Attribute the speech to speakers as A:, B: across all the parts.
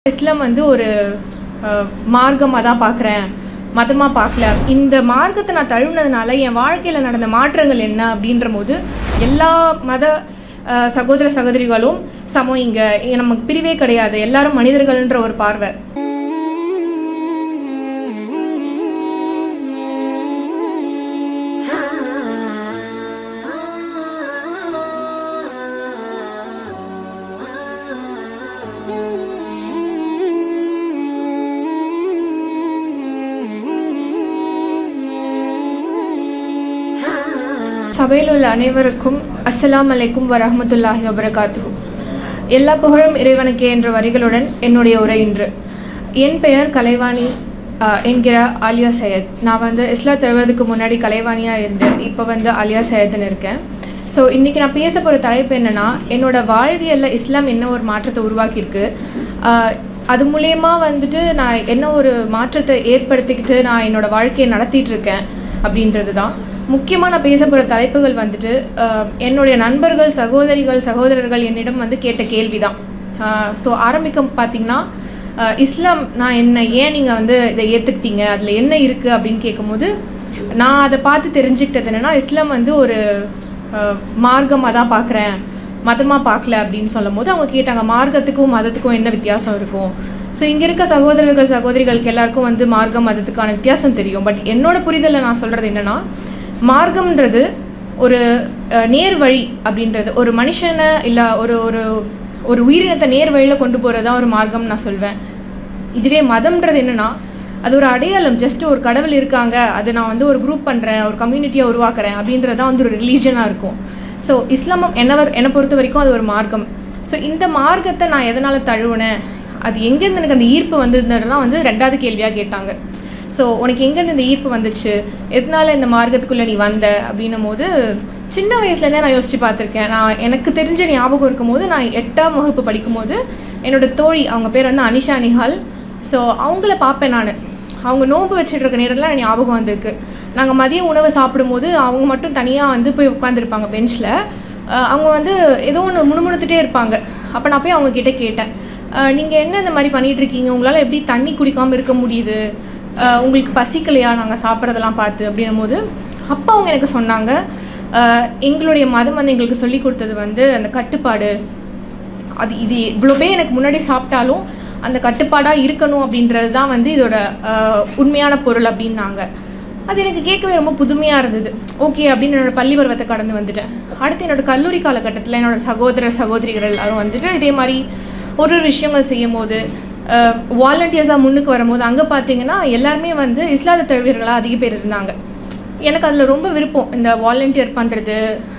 A: இஸ்லாம் வந்து ஒரு மார்க்கமாக தான் பார்க்குறேன் மதமாக பார்க்கல இந்த மார்க்கத்தை நான் தழுவினதுனால என் வாழ்க்கையில் நடந்த மாற்றங்கள் என்ன அப்படின்ற போது எல்லா மத அஹ், சகோதர சகோதரிகளும் சமம் இங்கே நமக்கு பிரிவே கிடையாது எல்லாரும் மனிதர்கள்ன்ற ஒரு பார்வை சபையில் உள்ள அனைவருக்கும் அஸ்ஸலாமு அலைக்கும் வரஹ்மத்துல்லாஹி வபரகாத்துஹு எல்லா புகழும் இறைவனுக்கே என்ற வரிகளுடன் என்னுடைய உரை இன்று என் பெயர் கலைவாணி ஆஹ், என்கிற ஆலியா சையத் நான் வந்து இஸ்லா தழுவதுக்கு முன்னாடி கலைவாணியாக இருந்தேன் இப்போ வந்து ஆலியா சையத்னு இருக்கேன் ஸோ இன்றைக்கி நான் பேச போகிற தலைப்பு என்னென்னா என்னோட வாழ்வியலில் இஸ்லாம் என்ன ஒரு மாற்றத்தை உருவாக்கியிருக்கு ஆஹ், அது மூலயமா வந்துட்டு நான் என்ன ஒரு மாற்றத்தை ஏற்படுத்திக்கிட்டு நான் என்னோட வாழ்க்கையை நடத்திட்டு இருக்கேன் அப்படின்றது தான் முக்கியமாக நான் பேச போகிற தலைப்புகள் வந்துட்டு ஆஹ், என்னுடைய நண்பர்கள் சகோதரிகள் சகோதரர்கள் என்னிடம் வந்து கேட்ட கேள்வி தான் ஸோ ஆரம்பிக்க பார்த்தீங்கன்னா ஆஹ், இஸ்லாம் நான் என்ன ஏன் நீங்கள் வந்து இதை ஏற்றுக்கிட்டீங்க அதில் என்ன இருக்குது அப்படின்னு கேட்கும்போது நான் அதை பார்த்து தெரிஞ்சுக்கிட்டது என்னென்னா இஸ்லாம் வந்து ஒரு மார்க்கமாக தான் பார்க்குறேன் மதமாக பார்க்கல அப்படின்னு சொல்லும் போது அவங்க கேட்டாங்க மார்க்கத்துக்கும் மதத்துக்கும் என்ன வித்தியாசம் இருக்கும் ஸோ இங்கே இருக்க சகோதரர்கள் சகோதரிகளுக்கு எல்லாருக்கும் வந்து மார்க்கம் மதத்துக்கான வித்தியாசம் தெரியும் பட் என்னோட புரிதலில் நான் சொல்கிறது என்னென்னா மார்க்கம்ன்றது ஒரு அஹ், நேர் வழி அப்படின்றது ஒரு மனுஷனை இல்லை ஒரு ஒரு ஒரு உயிரினத்தை நேர் வழியில் கொண்டு போகிறது தான் ஒரு மார்க்கம் நான் சொல்வேன் இதுவே மதம்ன்றது என்னென்னா அது ஒரு அடையாளம் ஜஸ்ட் ஒரு கடவுள் இருக்காங்க அது நான் வந்து ஒரு குரூப் பண்ணுறேன் ஒரு கம்யூனிட்டியை உருவாக்குறேன் அப்படின்றது தான் வந்து ஒரு ரிலீஜனாக இருக்கும் ஸோ இஸ்லாமம் என்னவர் என்னை பொறுத்த வரைக்கும் அது ஒரு மார்க்கம் ஸோ இந்த மார்க்கத்தை நான் எதனால் தழுவுனேன் அது எங்கேருந்து எனக்கு அந்த ஈர்ப்பு வந்ததுன்றதுலாம் வந்து ரெண்டாவது கேள்வியாக கேட்டாங்க ஸோ உனக்கு எங்கேருந்து இந்த ஈர்ப்பு வந்துச்சு எதனால இந்த மார்க்கத்துக்குள்ளே நீ வந்த அப்படின்னும் போது சின்ன வயசுலேருந்தே நான் யோசித்து பார்த்துருக்கேன் நான் எனக்கு தெரிஞ்ச ஞாபகம் இருக்கும்போது நான் எட்டாம் வகுப்பு படிக்கும்போது என்னோட தோழி அவங்க பேர் வந்து அனிஷா நிஹால் ஸோ அவங்கள பார்ப்பேன் நான் அவங்க நோன்பு வச்சுட்டு இருக்க நேரத்தில் எனக்கு ஞாபகம் வந்திருக்கு நாங்கள் மதிய உணவு சாப்பிடும்போது அவங்க மட்டும் தனியாக வந்து போய் உட்காந்துருப்பாங்க பெஞ்சில் அவங்க வந்து ஏதோ ஒன்று முணுமுணுத்துட்டே இருப்பாங்க அப்போ நான் போய் அவங்க கிட்ட கேட்டேன் நீங்கள் என்ன இந்த மாதிரி பண்ணிட்டு இருக்கீங்க உங்களால் எப்படி தண்ணி குடிக்காமல் இருக்க முடியுது அஹ் உங்களுக்கு பசிக்கலையா நாங்கள் சாப்பிட்றதெல்லாம் பார்த்து அப்படின்னும் போது அப்போ அவங்க எனக்கு சொன்னாங்க அஹ் எங்களுடைய மதம் வந்து எங்களுக்கு சொல்லி கொடுத்தது வந்து அந்த கட்டுப்பாடு அது இது இவ்வளோ பேர் எனக்கு முன்னாடி சாப்பிட்டாலும் அந்த கட்டுப்பாடாக இருக்கணும் அப்படின்றது தான் வந்து இதோட அஹ், உண்மையான பொருள் அப்படின்னாங்க அது எனக்கு கேட்கவே ரொம்ப புதுமையாக இருந்தது ஓகே அப்படின்னு என்னோட பள்ளி பருவத்தை கடந்து வந்துட்டேன் அடுத்து என்னோட கல்லூரி காலகட்டத்தில் என்னோட சகோதர சகோதரிகள் எல்லாரும் வந்துட்டு இதே மாதிரி ஒரு ஒரு விஷயங்கள் செய்யும் போது வாலண்டியர்ஸாக முன்னுக்கு வரும்போது அங்கே பார்த்தீங்கன்னா எல்லாருமே வந்து இஸ்லாத தழுவியர்களாக அதிக பேர் இருந்தாங்க எனக்கு அதில் ரொம்ப விருப்பம் இந்த வாலண்டியர் பண்ணுறது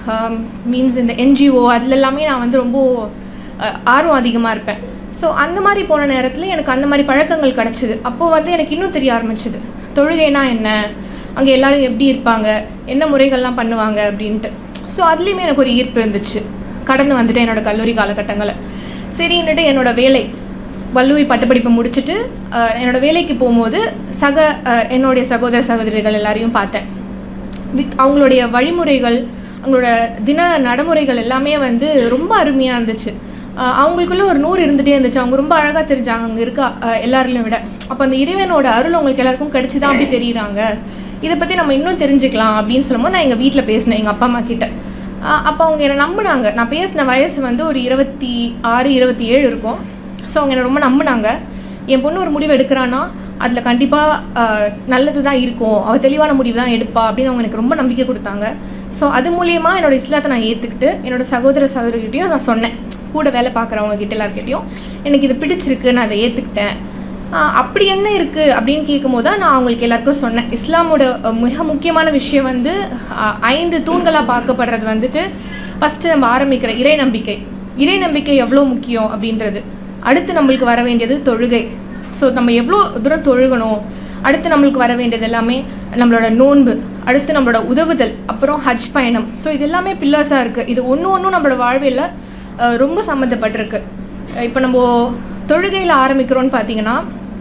A: மீன்ஸ் இந்த என்ஜிஓ அதில் எல்லாமே நான் வந்து ரொம்ப அஹ், ஆர்வம் அதிகமாக இருப்பேன் ஸோ அந்த மாதிரி போன நேரத்தில் எனக்கு அந்த மாதிரி பழக்கங்கள் கிடச்சிது அப்போது வந்து எனக்கு இன்னும் தெரிய ஆரம்பிச்சுது தொழுகைனா என்ன அங்கே எல்லாரும் எப்படி இருப்பாங்க என்ன முறைகள்லாம் பண்ணுவாங்க அப்படின்ட்டு ஸோ அதுலேயுமே எனக்கு ஒரு ஈர்ப்பு இருந்துச்சு கடந்து வந்துட்டேன் என்னோட கல்லூரி காலகட்டங்களை சரின்னுட்டு என்னோட வேலை கல்லூரி பட்டப்படிப்பை முடிச்சுட்டு அஹ், என்னோட வேலைக்கு போகும்போது சக அஹ், என்னுடைய சகோதர சகோதரிகள் எல்லாரையும் பார்த்தேன் வித் அவங்களுடைய வழிமுறைகள் அவங்களோட தின நடைமுறைகள் எல்லாமே வந்து ரொம்ப அருமையாக இருந்துச்சு அஹ் அவங்களுக்குள்ள ஒரு நூறு இருந்துகிட்டே இருந்துச்சு அவங்க ரொம்ப அழகாக தெரிஞ்சாங்க அங்கே இருக்க அஹ் எல்லாரையும் விட அப்போ அந்த இறைவனோட அருள் அவங்களுக்கு எல்லாருக்கும் கிடச்சி தான் அப்படி தெரியுறாங்க இதை பற்றி நம்ம இன்னும் தெரிஞ்சுக்கலாம் அப்படின்னு சொல்லும்போது நான் எங்கள் வீட்டில் பேசினேன் எங்கள் அப்பா அம்மா கிட்ட அஹ் அப்போ அவங்க என்னை நம்பினாங்க நான் பேசின வயசு வந்து ஒரு இருபத்தி ஆறு இருபத்தி ஏழு இருக்கும் ஸோ அவங்க என்னை ரொம்ப நம்பினாங்க என் பொண்ணு ஒரு முடிவு எடுக்கிறான்னா அதில் கண்டிப்பாக நல்லது தான் இருக்கும் அவள் தெளிவான முடிவு தான் எடுப்பா அப்படின்னு அவங்க எனக்கு ரொம்ப நம்பிக்கை கொடுத்தாங்க ஸோ அது மூலயமா என்னோட இஸ்லாத்தை நான் ஏற்றுக்கிட்டு என்னோட சகோதர சகோதரிகிட்டையும் நான் சொன்னேன் கூட வேலை பார்க்குறவங்க கிட்ட எல்லாருக்கிட்டையும் எனக்கு இது பிடிச்சிருக்கு நான் அதை ஏற்றுக்கிட்டேன் ஆஹ் அப்படி என்ன இருக்குது அப்படின்னு கேட்கும்போது தான் நான் அவங்களுக்கு எல்லாருக்கும் சொன்னேன் இஸ்லாமோட அஹ், மிக முக்கியமான விஷயம் வந்து ஆஹ், ஐந்து தூண்களாக பார்க்கப்படுறது வந்துட்டு ஃபஸ்ட்டு நம்ம ஆரம்பிக்கிற இறை நம்பிக்கை இறை நம்பிக்கை எவ்வளோ முக்கியம் அப்படின்றது அடுத்து நம்மளுக்கு வர வேண்டியது தொழுகை ஸோ நம்ம எவ்வளோ தூரம் தொழுகணும் அடுத்து நம்மளுக்கு வர வேண்டியது எல்லாமே நம்மளோட நோன்பு அடுத்து நம்மளோட உதவுதல் அப்புறம் ஹஜ் பயணம் ஸோ இது எல்லாமே பில்லர்ஸாக இருக்குது இது ஒன்று ஒன்றும் நம்மளோட வாழ்வியல்ல அஹ், ரொம்ப சம்மந்தப்பட்டிருக்கு இப்போ நம்ம தொழுகையில் ஆரம்பிக்கிறோன்னு பார்த்தீங்கன்னா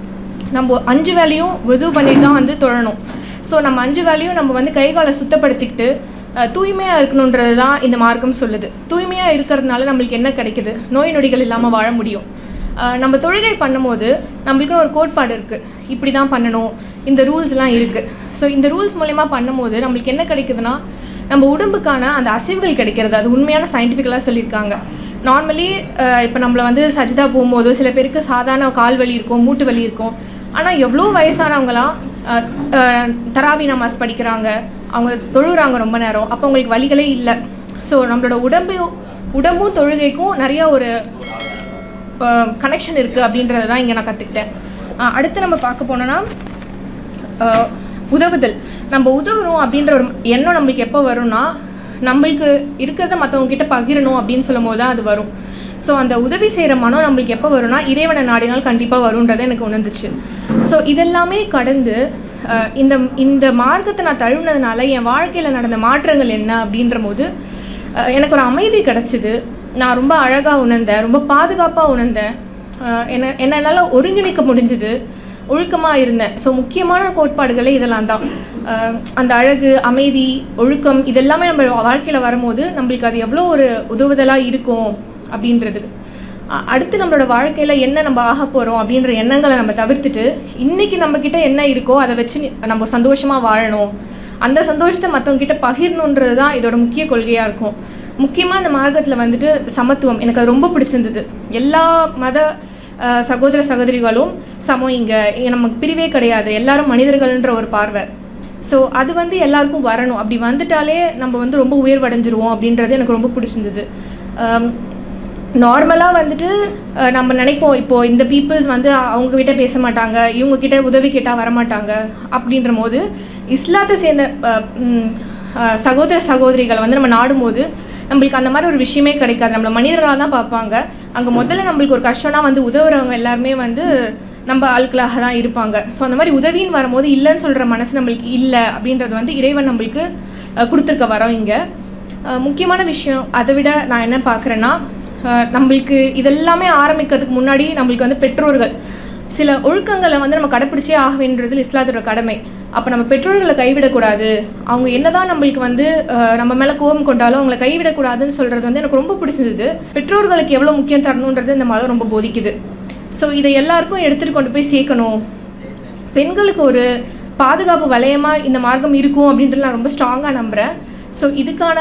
A: நம்ம அஞ்சு வேலையும் விசு பண்ணிட்டு தான் வந்து தொழணும் ஸோ நம்ம அஞ்சு வேலையும் நம்ம வந்து கை காலை சுத்தப்படுத்திக்கிட்டு தூய்மையாக இருக்கணுன்றது தான் இந்த மார்க்கம் சொல்லுது தூய்மையாக இருக்கிறதுனால நம்மளுக்கு என்ன கிடைக்குது நோய் நொடிகள் இல்லாமல் வாழ முடியும் அஹ், நம்ம தொழுகை பண்ணும்போது நம்மளுக்குன்னு ஒரு கோட்பாடு இருக்குது இப்படி தான் பண்ணணும் இந்த ரூல்ஸ்லாம் இருக்குது ஸோ இந்த ரூல்ஸ் மூலயமா பண்ணும்போது நம்மளுக்கு என்ன கிடைக்குதுன்னா நம்ம உடம்புக்கான அந்த அசைவுகள் கிடைக்கிறது அது உண்மையான சயின்டிஃபிக்கலாக சொல்லியிருக்காங்க நார்மலி இப்போ நம்மளை வந்து சஜிதா போகும்போது சில பேருக்கு சாதாரண கால் வலி இருக்கும் மூட்டு வலி இருக்கும் ஆனால் எவ்வளோ வயசானவங்களாம் அஹ், அஹ், தராவி நமாஸ் படிக்கிறாங்க அவங்க தொழுகிறாங்க ரொம்ப நேரம் அப்போ அவங்களுக்கு வலிகளே இல்லை ஸோ நம்மளோட உடம்பு உடம்பும் தொழுகைக்கும் நிறைய ஒரு கனெக்ஷன் இருக்குது அப்படின்றத தான் இங்கே நான் கற்றுக்கிட்டேன் அடுத்து நம்ம பார்க்க போனோன்னா அஹ், உதவுதல் நம்ம உதவுறோம் அப்படின்ற ஒரு எண்ணம் நம்மளுக்கு எப்போ வரும்னா நம்மளுக்கு இருக்கிறத மற்றவங்க கிட்ட பகிரணும் அப்படின்னு சொல்லும் போது தான் அது வரும் ஸோ அந்த உதவி செய்கிற மனம் நம்மளுக்கு எப்போ வரும்னா இறைவனை நாடினால் கண்டிப்பாக வரும்ன்றதை எனக்கு உணர்ந்துச்சு ஸோ இதெல்லாமே கடந்து அஹ், இந்த இந்த மார்க்கத்தை நான் தழுவினதுனால என் வாழ்க்கையில் நடந்த மாற்றங்கள் என்ன அப்படின்ற போது அஹ், எனக்கு ஒரு அமைதி கிடச்சிது நான் ரொம்ப அழகாக உணர்ந்தேன் ரொம்ப பாதுகாப்பாக உணர்ந்தேன் அஹ், என்ன என்ன என்னால் ஒருங்கிணைக்க முடிஞ்சுது ஒழுக்கமாக இருந்தேன் ஸோ முக்கியமான கோட்பாடுகளே இதெல்லாம் தான் அஹ் அந்த அழகு அமைதி ஒழுக்கம் இதெல்லாமே நம்ம வாழ்க்கையில் வரும்போது நம்மளுக்கு அது எவ்வளோ ஒரு உதவுதலாக இருக்கும் அப்படின்றதுக்கு அ- அடுத்து நம்மளோட வாழ்க்கையில் என்ன நம்ம ஆக போகிறோம் அப்படின்ற எண்ணங்களை நம்ம தவிர்த்துட்டு இன்றைக்கி நம்மக்கிட்ட என்ன இருக்கோ அதை வச்சு நி- நம்ம சந்தோஷமாக வாழணும் அந்த சந்தோஷத்தை மற்றவங்க கிட்ட பகிரணுன்றது தான் இதோட முக்கிய கொள்கையாக இருக்கும் முக்கியமாக இந்த மார்க்கத்தில் வந்துட்டு சமத்துவம் எனக்கு அது ரொம்ப பிடிச்சிருந்தது எல்லா மத அஹ், சகோதர சகோதரிகளும் சமம் இங்கே நமக்கு பிரிவே கிடையாது எல்லாரும் மனிதர்கள்ன்ற ஒரு பார்வை ஸோ அது வந்து எல்லாருக்கும் வரணும் அப்படி வந்துட்டாலே நம்ம வந்து ரொம்ப உயர்வடைஞ்சிருவோம் அப்படின்றது எனக்கு ரொம்ப பிடிச்சிருந்தது நார்மலாக வந்துட்டு அஹ், நம்ம நினைப்போம் இப்போது இந்த பீப்புள்ஸ் வந்து அவங்க கிட்ட பேச மாட்டாங்க இவங்க கிட்ட உதவி கேட்டால் வரமாட்டாங்க அப்படின்ற போது இஸ்லாத்தை சேர்ந்த அஹ், ம், அஹ், சகோதர சகோதரிகளை வந்து நம்ம நாடும்போது நம்மளுக்கு அந்த மாதிரி ஒரு விஷயமே கிடைக்காது நம்மளை மனிதர்களாக தான் பார்ப்பாங்க அங்கே முதல்ல நம்மளுக்கு ஒரு கஷ்டம்னா வந்து உதவுறவங்க எல்லாருமே வந்து நம்ம ஆட்களாக தான் இருப்பாங்க ஸோ அந்த மாதிரி உதவின்னு வரும்போது இல்லைன்னு சொல்கிற மனசு நம்மளுக்கு இல்லை அப்படின்றது வந்து இறைவன் நம்மளுக்கு அஹ், கொடுத்துருக்க வரோம் இங்கே அஹ் முக்கியமான விஷயம் அதை விட நான் என்ன பார்க்குறேன்னா அஹ் நம்மளுக்கு இதெல்லாமே ஆரம்பிக்கிறதுக்கு முன்னாடி நம்மளுக்கு வந்து பெற்றோர்கள் சில ஒழுக்கங்களை வந்து நம்ம கடைப்பிடிச்சே ஆக வேண்டியது இஸ்லாத்தோட கடமை அப்போ நம்ம பெற்றோர்களை கைவிடக்கூடாது அவங்க என்னதான் நம்மளுக்கு வந்து அஹ், நம்ம மேலே கோபம் கொண்டாலும் அவங்கள கைவிடக்கூடாதுன்னு சொல்கிறது வந்து எனக்கு ரொம்ப பிடிச்சிருந்தது பெற்றோர்களுக்கு எவ்வளோ முக்கியம் தரணுன்றது இந்த மதம் ரொம்ப போதிக்குது ஸோ இதை எல்லாருக்கும் எடுத்துகிட்டு கொண்டு போய் சேர்க்கணும் பெண்களுக்கு ஒரு பாதுகாப்பு வளையமாக இந்த மார்க்கம் இருக்கும் அப்படின்றது நான் ரொம்ப ஸ்ட்ராங்காக நம்புகிறேன் ஸோ இதுக்கான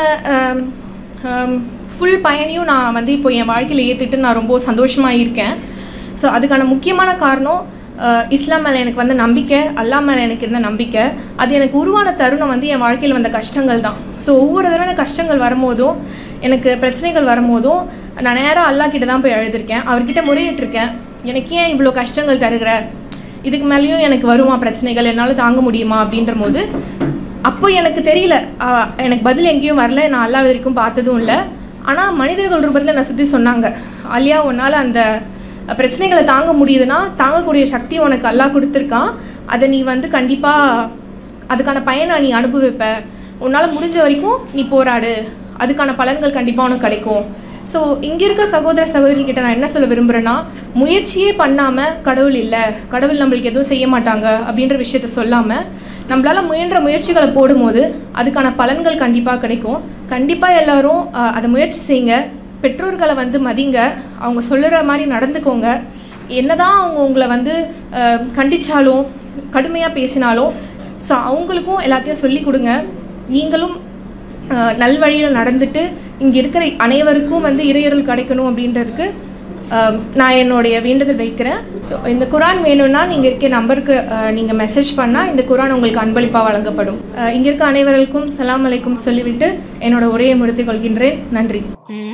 A: ஃபுல் பயனையும் நான் வந்து இப்போ என் வாழ்க்கையில் ஏற்றுட்டு நான் ரொம்ப சந்தோஷமாக இருக்கேன் ஸோ அதுக்கான முக்கியமான காரணம் அஹ், இஸ்லாம் மேலே எனக்கு வந்த நம்பிக்கை அல்லாஹ் மேலே எனக்கு இருந்த நம்பிக்கை அது எனக்கு உருவான தருணம் வந்து என் வாழ்க்கையில் வந்த கஷ்டங்கள் தான் ஸோ ஒவ்வொரு தடவை எனக்கு கஷ்டங்கள் வரும்போதும் எனக்கு பிரச்சனைகள் வரும்போதும் நான் நேராக அல்லாஹ் கிட்ட தான் போய் எழுதிருக்கேன் அவர்கிட்ட முறையிட்டிருக்கேன் எனக்கு ஏன் இவ்வளோ கஷ்டங்கள் தருகிற இதுக்கு மேலேயும் எனக்கு வருமா பிரச்சனைகள் என்னால் தாங்க முடியுமா அப்படின்ற போது அப்போ எனக்கு தெரியல ஆஹ் எனக்கு பதில் எங்கேயும் வரல நான் அல்லா வரைக்கும் பார்த்ததும் இல்லை ஆனால் மனிதர்கள் ரூபத்தில் நான் சுற்றி சொன்னாங்க அலியா உன்னால் அந்த பிரச்சனைகளை தாங்க முடியுதுன்னா தாங்கக்கூடிய சக்தி உனக்கு அல்லாஹ் கொடுத்துருக்கான் அதை நீ வந்து கண்டிப்பாக அதுக்கான பயனை நீ அனுபவிப்ப உன்னால் முடிஞ்ச வரைக்கும் நீ போராடு அதுக்கான பலன்கள் கண்டிப்பாக உனக்கு கிடைக்கும் ஸோ இங்கே இருக்க சகோதர சகோதரி கிட்ட நான் என்ன சொல்ல விரும்புகிறேன்னா முயற்சியே பண்ணாமல் கடவுள் இல்லை கடவுள் நம்மளுக்கு எதுவும் செய்ய மாட்டாங்க அப்படின்ற விஷயத்த சொல்லாமல் நம்மளால் முயன்ற முயற்சிகளை போடும்போது அதுக்கான பலன்கள் கண்டிப்பாக கிடைக்கும் கண்டிப்பாக எல்லாரும் அஹ், அதை முயற்சி செய்யுங்க பெற்றோர்களை வந்து மதிங்க அவங்க சொல்லுற மாதிரி நடந்துக்கோங்க என்னதான் அவங்க உங்களை வந்து அஹ், கண்டிச்சாலும் கடுமையாக பேசினாலும் ஸோ அவங்களுக்கும் எல்லாத்தையும் சொல்லி கொடுங்க நீங்களும் அஹ், நல்வழியில் நடந்துட்டு இங்கே இருக்கிற அனைவருக்கும் வந்து இறையருள் கிடைக்கணும் அப்படின்றதுக்கு அஹ், நான் என்னுடைய வேண்டுதல் வைக்கிறேன் ஸோ இந்த குரான் வேணும்னா நீங்கள் இருக்க நம்பருக்கு நீங்கள் மெசேஜ் பண்ணால் இந்த குரான் உங்களுக்கு அன்பளிப்பாக வழங்கப்படும் அஹ், இங்கே இருக்க அனைவருக்கும் சலாம் அலைக்கும் சொல்லிவிட்டு என்னோட உரையை முடித்துக் கொள்கின்றேன் நன்றி